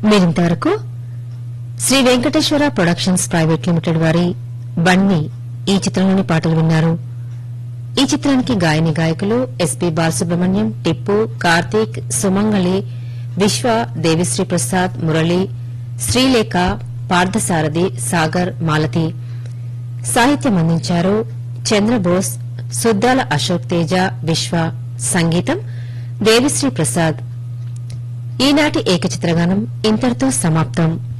మీరింతవరకు Shri Venkateswara productions private limited వారి బన్నీ ఈ చిత్రంలోని పాటలు విన్నారు ఈ చిత్రానికి గాయని గాయకులు ఎస్పీ బాలసుబ్రహ్మణ్యం టిప్పు కార్తీక్ సుమంగళి విశ్వ దేవిశ్రీ ప్రసాద్ మురళి శ్రీలేఖ పార్థసారథి సాగర్ మాలతి సాహిత్యం అందించారు చంద్రబోస్ సుద్దాల అశోక్ తేజ విశ్వ సంగీతం దేవిశ్రీ ప్రసాద్ ఈనాటి ఏకచిత్రగానం ఇంతటితో సమాప్తం